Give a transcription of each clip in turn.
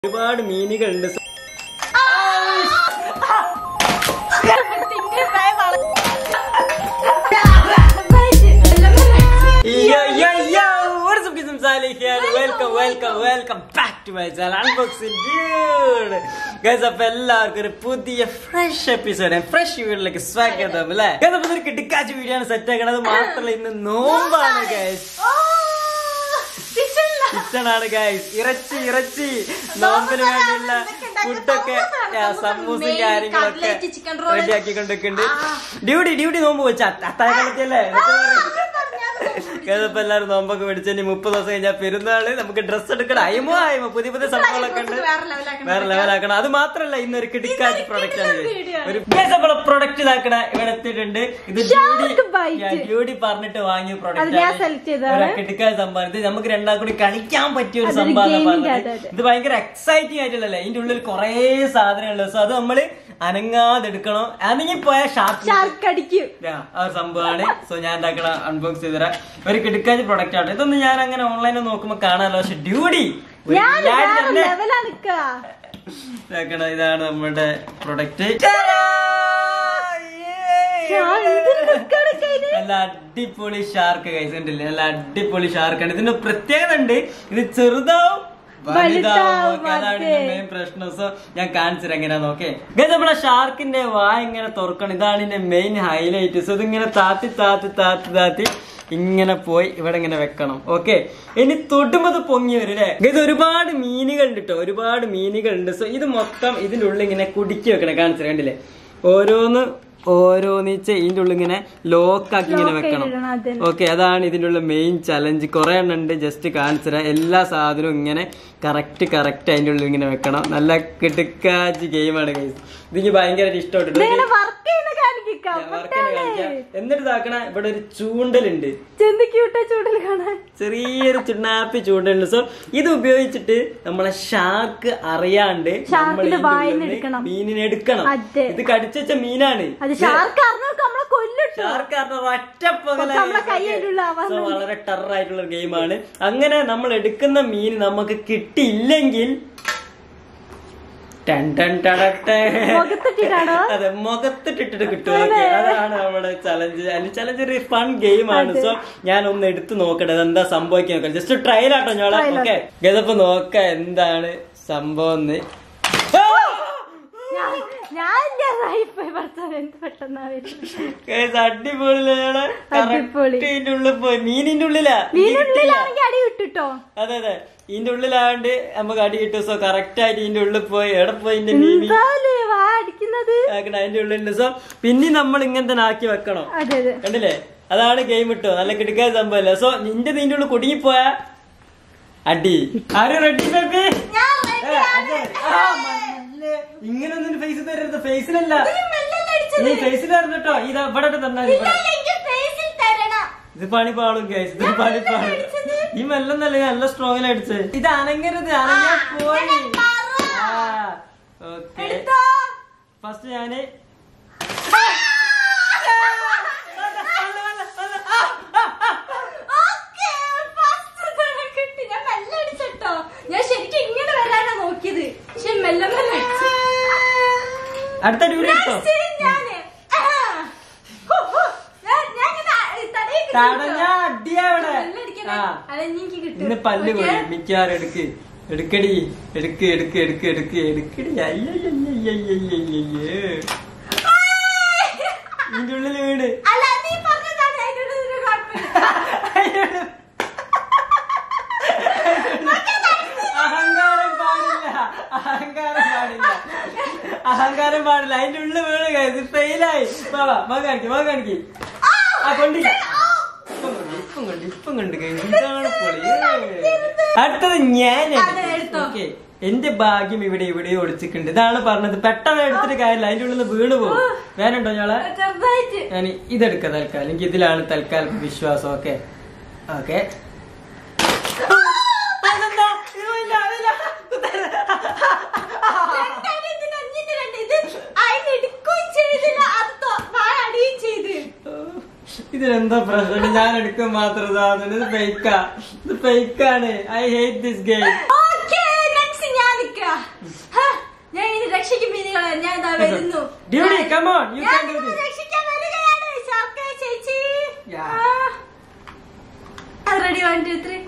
ഒരുപാട് മീനുകളുണ്ട് welcome welcome welcome back to my channel unboxing dude guys അപ്പൊ എല്ലാവർക്കും ഒരു പുതിയ ഫ്രഷ് എപ്പിസോഡ് ഫ്രഷ് വീഡിയോയിലേക്ക് സ്വാഗതം അല്ലേ ഗൈസ് അപ്പൊ ഇതൊരു കിട്ടിക്കാച്ച വീഡിയോ ആണ് സെറ്റ് ആക്കണത് മാത്രമല്ല ഇന്ന് നോമ്പാണ് ഗൈസ് കിച്ചണാണ് ഗൈസ് ഇറച്ചി ഇറച്ചി നോമ്പിന് വേണ്ടിയുള്ള ഫുഡൊക്കെ സമൂസയും കാര്യങ്ങളൊക്കെ റെഡി ആക്കിക്കൊണ്ടൊക്കെയുണ്ട് ഡ്യൂട്ടി ഡ്യൂട്ടി നോമ്പ് വെച്ച അത്താഴക്കാലത്തല്ലേ ഇപ്പൊ എല്ലാരും നോമ്പൊക്കെ മേടിച്ച് ഇനി മുപ്പത് ദിവസം കഴിഞ്ഞാൽ പെരുന്നാള് നമുക്ക് ഡ്രസ് എടുക്കണം അയ്മോ അയ്മോ പുതിയ പുതിയ സംഭവങ്ങളൊക്കെ ഉണ്ട് വേറെ ലെവലാക്കണം അത് മാത്രല്ല ഇന്ന് ഒരു കിടിക്കാച്ച് പ്രൊഡക്റ്റ് ആണ് guys. ഒരു നമ്മളെ പ്രൊഡക്റ്റ് ഇതാക്കണ ഇവിടെ എത്തിയിട്ടുണ്ട് ഇത് ഡ്യൂട്ടി പറഞ്ഞിട്ട് വാങ്ങിയ അത് ഞാൻ select ചെയ്തതാണ്. പ്രൊഡക്റ്റ് കിടിക്കായ സംഭവം ഇത് നമുക്ക് രണ്ടാം കൂടി കളിക്കാൻ പറ്റിയ ഒരു അതൊരു സംഭവം gaming പറഞ്ഞത് അതെ, അതെ. ഇത് ഭയങ്കര എക്സൈറ്റിംഗ് ആയിട്ടുള്ളല്ലേ ഇതിന്റെ ഉള്ളിൽ കുറേ സാധനങ്ങളുണ്ട് സോ അത് നമ്മള് അനങ്ങാതെ എടുക്കണം അനങ്ങി പോയ ഷാർപ്പ് ഷാർക്ക് അടിക്കും ആ ഒരു സംഭവമാണ് സോ ഞാൻ എന്താക്കണ അൺബോക്സ് ചെയ്തരാം ഒരു കിടക്കാച്ച് പ്രൊഡക്റ്റ് ആണ് ഇതൊന്നും ഞാൻ അങ്ങനെ ഓൺലൈനിൽ നോക്കുമ്പോ കാണാമല്ലോ പക്ഷെ ഡ്യൂട്ടി ഞാൻ വേറെ ലെവലാ നിക്കാ ഇതാക്കണ ഇതാണ് നമ്മുടെ പ്രൊഡക്റ്റ് ഞാൻ എന്തൊരു നിക്കാണ് കയ്യില്. നല്ല അടിപൊളി ഷാർക്ക് കൈസ് കണ്ടില്ലേ നല്ല അടിപൊളി ഷാർക്കാണ് ഇതിന്റെ പ്രത്യേകത ഉണ്ട് ഇത് ചെറുതാവും വലുതാവും വലുതാവും, ഒക്കെ. അതാണ് അതെ. ഇതിന്റെ മെയിൻ പ്രശ്നം സോ ഞാൻ കാണിച്ചിട്ട് എങ്ങനെയാ നോക്കേ ഗൈസ് നമ്മുടെ ഷാർക്കിന്റെ വായ ഇങ്ങനെ തുറക്കണം ഇതാണ് ഇതിന്റെ മെയിൻ ഹൈലൈറ്റ് സോ ഇതിങ്ങനെ താത്തി താത്തി താത്തി താത്തി ഇങ്ങനെ പോയി ഇവിടെ ഇങ്ങനെ വെക്കണം ഓക്കെ ഇനി തൊടുമ്പത് പൊങ്ങി വരും അല്ലേ ഇത് ഒരുപാട് മീനുകൾ ഉണ്ട് കേട്ടോ ഒരുപാട് മീനുകൾ ഉണ്ട് സോ ഇത് മൊത്തം ഇതിന്റെ ഉള്ളിൽ ഇങ്ങനെ കുടുക്കി വെക്കണേ കാണിച്ചു കണ്ടില്ലേ ഓരോന്ന് ഓരോന്നിച്ച് ഇതിന്റെ ഉള്ളിൽ ഇങ്ങനെ ലോക്കാക്കി ഇങ്ങനെ Lock വെക്കണം ചെയ്തിടണം, അതന്നെ. ഓക്കെ അതാണ് ഇതിന്റെ ഉള്ള മെയിൻ ചലഞ്ച് കുറെ എണ്ണം ഉണ്ട് ജസ്റ്റ് കാണിച്ചുതരാം എല്ലാ സാധനവും ഇങ്ങനെ കറക്റ്റ് കറക്റ്റ് അതിന്റെ ഉള്ളിൽ ഇങ്ങനെ വെക്കണം നല്ല കിടുക്കാച്ചി ഗെയിമാണ് ഗൈസ് ഇതെനിക്ക് ഭയങ്കരമായിട്ട് ഇഷ്ടപ്പെട്ടിട്ടുണ്ട് ഇങ്ങനെ വർക്ക് ചെയ്യുന്ന കാണിക്കാം വർക്കിന് കാണിക്കാം എന്നിട്ട് ഇതാക്കണ ഇവിടെ ഒരു ചൂണ്ടലുണ്ട് ചെന്ത് ക്യൂട്ട ചൂടൽ കാണാൻ ചെറിയൊരു ചുണ്ണാപ്പി ചൂണ്ടലുണ്ട് സോ ഇത് ഉപയോഗിച്ചിട്ട് നമ്മളെ ഷാർക്ക് അറിയാണ്ട് നമ്മൾ ഷാർക്കിന്റെ ഇതിന്റെ വായിന്ന് ഉള്ളിൽ എടുക്കണം. മീനിനെ എടുക്കണം അതെ. ഇത് കടിച്ചുവെച്ച മീനാണ് അത് ഷാർക്ക് അറിഞ്ഞോക്ക് നമ്മളെ കൊല്ലിട്ടു ഷാർക്ക് പറഞ്ഞ ഒറ്റ നമ്മളെ കയ്യിലുള്ള സോ വളരെ ടെറർ ആയിട്ടുള്ള ഗെയിമാണ് അങ്ങനെ നമ്മൾ എടുക്കുന്ന മീൻ നമുക്ക് കിട്ടിയില്ലെങ്കിൽ ടൻ ടൻ ടടട്ടെ. മുഖത്തിട്ടിട്ടാണോ? അതെ മുഖത്തിട്ടിട്ട് കിട്ടും ഓക്കെ അതാണ് നമ്മുടെ ചലഞ്ച് അതിന് ചലഞ്ച് ഒരു ഫൺ ഗെയിമാണ് സോ ഞാൻ ഒന്ന് എടുത്തു നോക്കട്ടെ എന്താ സംഭവിക്കാൻ നോക്കാം ജസ്റ്റ് ട്രയൽ ആട്ടോ ഞോളെ Trial ഓക്കെ ഗതപ്പോ നോക്ക എന്താണ് സംഭവം എന്ന് ഞാൻ- ഞാൻ ഞാൻ പോയി ഭർത്താവ് എന്ത് പെട്ടെന്നാ വരുന്നത് Guys, അടിപൊളിയല്ലേ ഞങ്ങള്? അടിപൊളി. Correct ഇതിന്റെ ഉള്ളിൽ പോയി മീനിന്റെ ഉള്ളിലാ നീ കിട്ടില്ല. മീനുള്ളിലാണെങ്കിൽ അടി വിട്ടിട്ടോ അതെ അതെ ഇതിന്റെ ഉള്ളിലാണ്ട് നമുക്ക് അടി കിട്ടും സോ കറക്റ്റ് ആയിട്ട് ഇതിന്റെ ഉള്ളിൽ പോയി എവിടെ പോയി ഇതിന്റെ മീമി എന്താല്ലേ വാ അടിക്കുന്നത് ആക്കണ അതിന്റെ ഉള്ളിലുണ്ട് സോ പിന്നെ നമ്മൾ ഇങ്ങനെ തന്നെ ആക്കി വെക്കണം അതെ അതെ കണ്ടില്ലേ അതാണ് ഗെയിം ഇട്ടോ നല്ല കിടക്കാൻ സംഭവല്ലേ സോ നിന്റെ നിന്റെ ഉള്ളിൽ കുടുങ്ങിപ്പോയാ അടി ആര് റെഡി ബേബി ഇങ്ങനൊന്നും ഫേസ് തരരുത് ഫേസിലല്ല നീ ഫേസിൽ അറിഞ്ഞിട്ടോ ഇത് ഇവിടെ തന്നാ മതി, ഇവിടെ ഇത് പണി പാടും ഗൈസ് ഇത് പണി പാടും ഈ മെല്ലെന്നല്ല നല്ല സ്ട്രോങ്ങിൽ അടിച്ച് ഇത് അനങ്ങരുത് അനങ്ങാ പോയി ഓക്കെ ഫസ്റ്റ് ഞാന് ഞാൻ ശരിക്കും ഇങ്ങനെ വരാനാ നോക്കിയത് പക്ഷെ മെല്ലെ മെല്ലെ അടിച്ചു. അടുത്ത ഡ്യൂട്ടി എടുത്തോ ശരി, ഞാന്. ആ. ഹോ, ഹോ. ഞാൻ- ഞാൻ ഇങ്ങനെ തടയിൽ തടഞ്ഞ അടിയാവിടെ മെല്ലെ അടിക്കണേ. ആ അല്ല, ഇനി എനിക്ക് കിട്ടും. ഇന്ന് പല്ല് ഓക്കേ? പോയി മിക്കാറും എടുക്ക് എടുക്കടി എടുക്ക് എടുക്ക് എടുക്ക് എടുക്ക് എടുക്കടി അയ്യയ്യയ്യയ്യയ്യയ്യയ്യേ. ഇതിന്റെ ഉള്ളിൽ വീട് അല്ല, നീ പറഞ്ഞതാണ് അതിനോട് ഒരു കുഴപ്പമില്ല. അഹങ്കാരം പാടില്ല അഹങ്കാരം പാടില്ല അഹങ്കാരം പാടില്ല അതിന്റെ ഉള്ളിൽ വീണ് കഴിച്ച് ഫെയിലായി മക കാണിക്ക് മക കാണിക്ക് ആ കൊണ്ടി ഇപ്പം കൊണ്ട് ഇപ്പം കൊണ്ട് കഴിഞ്ഞു ഇതാണ് പൊളി അടുത്തത് ഞാൻ അതെ, എടുത്തോ. ഓക്കെ എന്റെ ഭാഗ്യം ഇവിടെ ഇവിടെ ഒളിച്ചിട്ടുണ്ട് ഇതാണ് പറഞ്ഞത് പെട്ടെന്ന് എടുത്തിട്ട് കാര്യമില്ല അതിന്റെ ഉള്ളിൽ നിന്ന് വീണ് പോകും വേനുണ്ടോ ഞങ്ങളെ ചെറുതായിട്ട്. ഞാൻ ഇതെടുക്കാം തൽക്കാലം എനിക്ക് ഇതിലാണ് തൽക്കാലം വിശ്വാസം ഓക്കെ ഓക്കെ രണ്ടായിരം ഇതിന് അഞ്ഞിന് രണ്ട്. ഇത് അതിന് എടുക്കുകയും ചെയ്തില്ല, അത് തൊ- വായ അടിയുകയും ചെയ്ത്. ഇതിലെന്താ പ്രശ്നം ഞാൻ എടുക്കും മാത്രം സാധനം ഇത് ഫേക്കാ ഇത് ഫേക്കാണ് I hate this game Okay, next ഞാൻ നിക്കാം. വരുന്നു. ഡ്യൂഡി കം ഓൺ യു ഞാൻ ക്യാൻ ഡു നിങ്ങളെ ദിസ് രക്ഷിക്കാൻ വരികയാണ് ശർക്കര ചേച്ചി Yeah. Ready one two three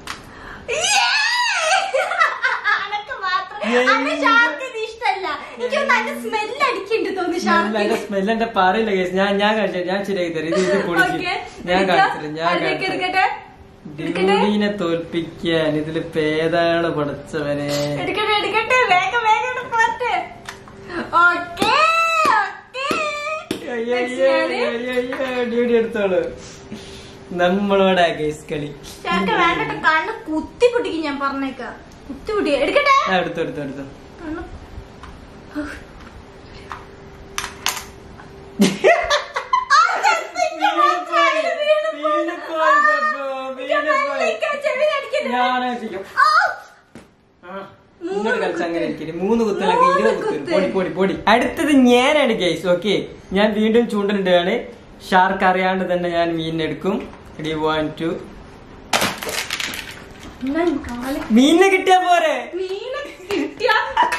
അനക്ക് മാത്രം എന്ത്? അന്ന് ഷാർക്കിന് ഇഷ്ടല്ല എനിക്ക് നല്ല സ്മെല്ല് അടിക്കുന്നുണ്ട് തോന്നി അതിന്റെ ഷാർക്കിന് സ്മെല്ല് എന്റെ പറയില്ല കേസ് ഞാൻ ഞാൻ കഴിച്ചു ഞാൻ ശരിയാക്കി തരാം ഇത് ഇത് പൊളിക്കും ഓക്കേ. ഞാൻ എടുക്കാം. കാണിച്ചില്ല ഞാൻ അതിലേക്ക് കാണിച്ചില്ല എടുക്കട്ടെ എടുക്കട്ടെ ഡ്യൂഡിനെ തോൽപ്പിക്കാൻ ഇതില് പേതാണ് പഠിച്ചവനെ എടുക്കട്ടെ എടുക്കട്ടെ വേഗം വേഗം ഇങ്ങട് പോട്ടെ ഓക്കേ ഓക്കേ അയ്യോ, Next അയ്യോ, ഞാന് അയ്യോ, അയ്യോ, ഡ്യൂഡി എടുത്തോളൂ നമ്മളോടാ കേസ് കളി ശർക്ക വേണ്ടിട്ട് കണ്ണ് കുത്തി പൊട്ടിക്കും ഞാൻ പറഞ്ഞേക്കാം കുത്തി പൊട്ടി എടുക്കട്ടെ ആ, എടുത്തോ എടുത്തോ എടുത്തോ കണ്ണ് വീണ് പോയി, ബബ്ബു, വീണ് പോയി. ഞാനാ ചെയ്യും. ആ, ഇങ്ങോട്ട് കളിച്ച് അങ്ങനെ ഇരിക്കരുത്. മൂന്ന് കുത്തലൊക്കെ ഇരുപത് കുത്ത് പൊടി പൊടി പൊടി അടുത്തത് ഞാനാണ് ഗൈസ് ഓക്കെ ഞാൻ വീണ്ടും ചൂണ്ടലിടുകയാണ് ഷാർക്ക് അറിയാണ്ട് തന്നെ ഞാൻ മീനിനെടുക്കും റെഡി വൺ ടു മീനിനെ കിട്ടിയാ പോരെ മീനെ കിട്ടിയാ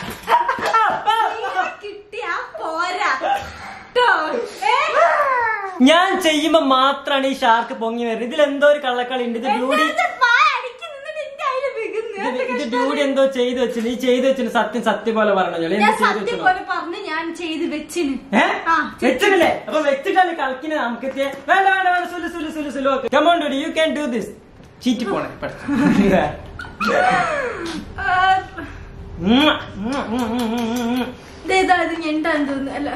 മീനെ കിട്ടിയാ പോരാ ട്ടോ. ഏ? ഞാൻ ചെയ്യുമ്പോ മാത്രമാണ് ഈ ഷാർക്ക് പൊങ്ങി വരുന്നത് ഇതിൽ എന്തോ ഒരു കള്ളക്കളി ഉണ്ട് ഇത് ഡ്യൂഡി എന്നിട്ട് വായ അടിക്ക് നിന്നിട്ട് എന്റെ കയ്യില് വികുന്നു. ഇത് എന്ത് ഇത് കഷ്ടം. ഡ്യൂഡി എന്തോ ചെയ്തു വെച്ചിന് ഈ ചെയ്തു വെച്ചിന് സത്യം സത്യം പോലെ പറഞ്ഞു ഞാൻ എന്ത് ചെയ്തു സത്യം വെച്ചോ പോലെ പറഞ്ഞ് ഞാൻ ചെയ്ത് വെച്ചിന് ഏഹ് ആ, വെച്ചിട്ടില്ലേ അപ്പൊ വെച്ചിട്ടാണ് കളിക്കുന്നത് നമുക്ക് എത്തിയ- വേണ്ട വേണ്ട വേണ്ട സുലു സുലു സുലു സുലു കമോൺ ഡൂഡി യു ക്യാൻ ഡു ദിസ് ചീറ്റി പോണേ പഠിച്ചു ആ, ദേ ഇതാ ഇത് ഞെണ്ടാന്ന് തോന്നുന്നു അല്ല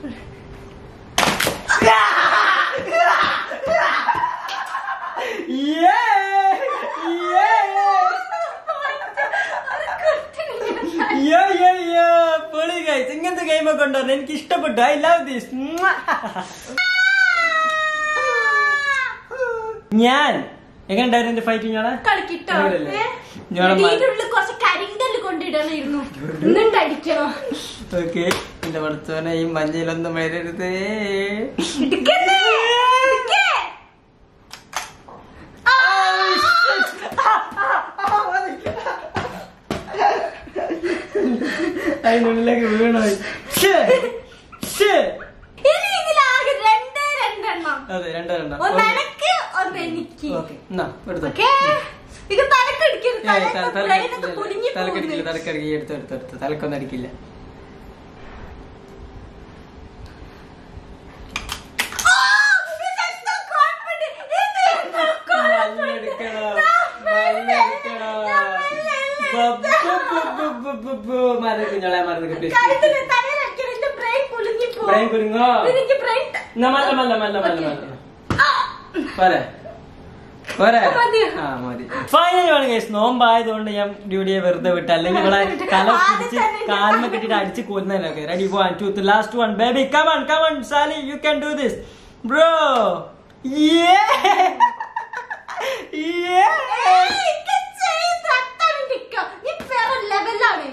ഇങ്ങനത്തെ ഗെയിമൊക്കെ കൊണ്ടുവരണം എനിക്ക് ഇഷ്ടപ്പെട്ടു ഐ ലവ് ദിസ് ഞാൻ എങ്ങനെ ഉണ്ടായിരുന്നു എന്റെ ഫൈറ്റിംഗ് ആണ് കളിക്കിട്ടോ ഇവിടെയല്ലേ? ഏ? ഞാളെ മ- ഇതിന്റെ ഉള്ളിൽ കുറച്ച് കരിങ്കല്ല് കൊണ്ടിടണമായിരുന്നു എന്നിട്ട് അടിക്കണം ഓക്കെ എന്റെ പഠിച്ചോനെ ഈ മഞ്ഞയിലൊന്നും വരരുതേ ഇടുക്കല്ലേ? ഇടുക്കേ? ആ! അതിനുള്ളിലേക്ക് വീണോ ശ്ശേ. ശ്ശേ. ഇനി ഇതിലാകെ രണ്ടേ രണ്ടെണ്ണം അതെ രണ്ടേ രണ്ടാ ഒന്ന് എനക്ക് ഒന്ന് എനിക്ക് ഓക്കെ എന്നാ എടുത്തോ ഓക്കേ ഇത് തലക്ക് അടിക്കരുത് ഏയ്, തലക്ക് തല- തല- ബ്രെയിനൊക്കെ ഇല്ല, കുലുങ്ങി ഇല്ല, തലക്കടിക്കില്ല പോകുന്നു തലക്കടിക്കി എടുത്തു എടുത്തു എടുത്തു തലക്കൊന്നും അടിക്കില്ല ആ, ഇതെന്താ confident? ഇതെന്താ confident? മല്ലെടുക്കണോ? ഞാൻ മല്ലെടുക്കണോ? ഞാൻ മെല്ലെ ബബ്ബു, ബബ്ബു, ബബ്ബു, ബബ്ബു. മരുന്ന് കുഞ്ഞോളെ മരുന്ന് please. കഴുത്തിന് തലയിൽ അടിക്കണം, എന്റെ brain കുലുങ്ങി പോകും. Brain കുലുങ്ങോ? എനിക്ക് brain ത- എന്നാ മല്ല മല്ല മല്ല മല്ല Okay. മല്ല ആ, പോരെ പോരെ മതിയോ? ആ മതി ഫൈനലി ആണ് കേസ് നോമ്പായതുകൊണ്ട് ഞാൻ ഡ്യൂഡിയെ വെറുതെ വിട്ടു അല്ലെങ്കിൽ ഇവിടെ തല പിടിച്ച് കാൽമ കെട്ടിട്ട് അടിച്ച് കൊല്ലുന്നതിനൊക്കെ ready one two last one baby come on come on സാലി you can do this bro ഏയ്, ഇക്ക് ചെയ്ത് അത്താണ് നിക്ക. നീ വേറെ ലെവലാണ്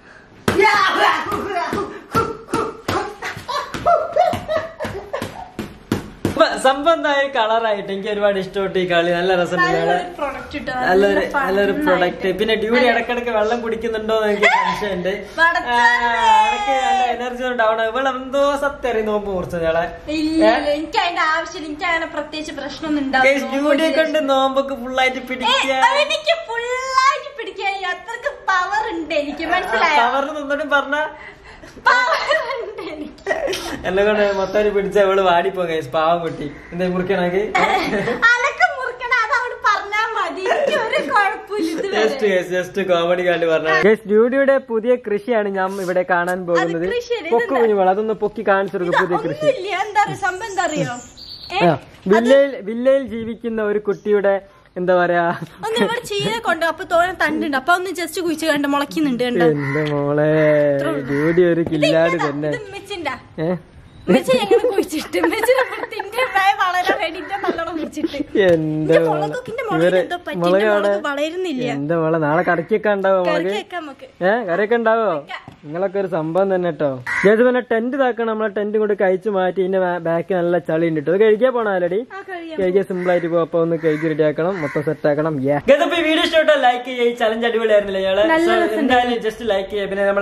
സംഭവം എന്തായ കളറായിട്ട് എനിക്ക് ഒരുപാട് ഇഷ്ടപ്പെട്ടു ഈ കളി നല്ല രസമുണ്ട് നല്ലൊരു product ട്ടോ. നല്ലൊരു നല്ല fun നല്ലൊരു പ്രൊഡക്റ്റ് ആയിട്ട്. പിന്നെ ഡ്യൂഡി അതെ. ഇടക്കിടക്ക് വെള്ളം കുടിക്കുന്നുണ്ടോ എന്ന് എനിക്ക് സംശയമുണ്ട് പടച്ചോനെ. എനിക്ക് നല്ല എനർജി ഡൗൺ ഇവളെ എന്തോ സത്യം നോമ്പ് മുറിച്ചത് ഞങ്ങളെ ഇല്ല ഇല്ല, എനിക്ക് അതിന്റെ ആവശ്യമില്ല എനിക്ക് അങ്ങനെ പ്രത്യേകിച്ച് പ്രശ്നമൊന്നും ഡ്യൂഡിയെ ഉണ്ടാവില്ല കൊണ്ട് നോമ്പൊക്കെ ഫുള്ളായിട്ട് പിടിക്കുക എനിക്ക് ഫുള്ളായിട്ട് പിടിക്കാൻ അത്രക്ക് പവർ ഉണ്ട് എനിക്ക് മനസ്സിലായോ പവർ നിന്നോടും പറഞ്ഞ പവർ ഉണ്ട് എനിക്ക് എന്നെ കൊണ്ട് മൊത്തം പിടിച്ച അവള് വാടിപ്പോ ഗൈസ് പാവം കുട്ടി എന്താ മുറിക്കണമെങ്കിൽ അലക്ക് മുറുക്കണ അത് അവിടെ പറഞ്ഞാ മതി എനിക്ക് ഒരു കുഴപ്പമില്ല ജസ്റ്റ് ഇതുവരെ ജസ്റ്റ് കോമഡി കണ്ട് പറഞ്ഞു ഡ്യൂഡിയുടെ പുതിയ കൃഷിയാണ് ഞാൻ ഇവിടെ കാണാൻ പോകുന്നത് കൃഷിയല്ല, പൊക്കു കുഞ്ഞുമോൾ അതൊന്ന് പൊക്കി കാണിച്ചു കൊടുക്കും പുതിയ കൃഷി ഒന്നുമില്ല എന്താ അറിയോ സംഭവം എന്താ അറിയോ ഏ? ആ, വില്ലയിൽ വില്ലയിൽ ജീവിക്കുന്ന ഒരു കുട്ടിയുടെ എന്താ പറയാ ഒന്ന് ഇവിടെ ചീര കൊണ്ട് അപ്പൊ തോന്നെ തണ്ടുണ്ട് അപ്പൊ ഒന്ന് ജസ്റ്റ് കുഴിച്ച് കണ്ട് മുളക്കുന്നുണ്ട് കണ്ടോ എന്റെ മോളെ ഡ്യൂഡി ഒരു കില്ലാടി തന്നെ ഇത് ഉമ്മച്ചിന്റെ ഏഹ് ഉമ്മച്ചി എങ്ങനെ കുഴിച്ചിട്ട് ഉമ്മച്ചിനെ തിന്റെ വളരാൻ വേണ്ടിട്ട് നല്ലോണം കുഴിച്ചിട്ട് എന്റെ ഇത് മോളെ മുളകൊക്കെ ഇന്റെ ഇവര് മുളകിന് എന്തോ പറ്റി മുളക് ഇന്റെ അവിടെ മുളക് വളരുന്നില്ല എന്റെ മോളെ നാളെ കറിക്കൊക്കെ ഉണ്ടാവോ മുളക് കറിക്ക് വെക്കാം നമുക്ക് ഏ കറിയൊക്കെ ഉണ്ടാവോ നിങ്ങളൊക്കെ ഒരു സംഭവം തന്നെ കേട്ടോ ഞാൻ പിന്നെ ടെന്റ് ഇതാക്കണം നമ്മളെ ടെന്റ് കൊണ്ട് കഴിച്ചു മാറ്റി ഇതിന്റെ ബാക്ക് നല്ല ചളി ഉണ്ട് കേട്ടോ അത് കഴിക്കാൻ പോണോ ആലടി ആ കഴിയാം കഴിക്കാൻ സിമ്പിൾ ആയിട്ട് പോകും അപ്പൊ ഒന്ന് കഴുകി റെഡി ആക്കണം മൊത്തം സെറ്റ് ആക്കണം വീഡിയോ ഇഷ്ടപ്പെട്ടോ ലൈക്ക് ചെയ്യുക ഈ ചലഞ്ച് അടിപൊളിയായിരുന്നില്ല ഞങ്ങള് So, എന്തായാലും ജസ്റ്റ് ലൈക്ക് ചെയ്യുക പിന്നെ നമ്മളെ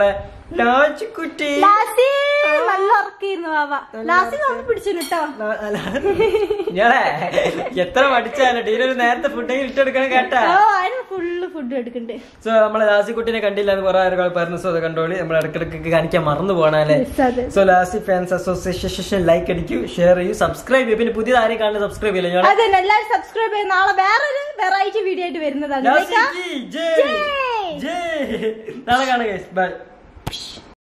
ലാച്ചിക്കുട്ടി ലാസി നല്ല ഉറക്കിയിരുന്നു വാവ ലാസി നോക്കി പിടിച്ചു കേട്ടോ ഞാനേ എത്ര പഠിച്ചാലും ടീനൊരു നേരത്തെ ഫുഡെങ്കിലും ഇട്ടെടുക്കണം കേട്ടാ ഓ അതിന് ഫുള്ള് ഫുഡ് എടുക്കണ്ടേ സോ നമ്മളെ ലാസിക്കുട്ടിനെ കണ്ടില്ല എന്ന് കുറെ ആളുകൾ പറഞ്ഞു സോ അത് കണ്ടോളി നമ്മൾ ഇടക്കിടക്ക് കാണിക്കാൻ മറന്നു പോകണല്ലേ Yes, അതെ. So lazy fans association like അടിക്കൂ ഷെയർ ചെയ്യൂ സബ്സ്ക്രൈബ് ചെയ്യൂ പിന്നെ പുതിയ ആരെയും കാണുന്നത് സബ്സ്ക്രൈബ് ചെയ്യില്ല ഞാൻ അതെ എല്ലാവരും സബ്സ്ക്രൈബ് ചെയ്ത് നാളെ വേറൊരു വെറൈറ്റി വീഡിയോ ആയിട്ട് വരുന്നതാണ് ലാസിക്ക് ഇതൊക്കെ ജയ് ജയ്. ജയ് നാളെ കാണുക ബൈ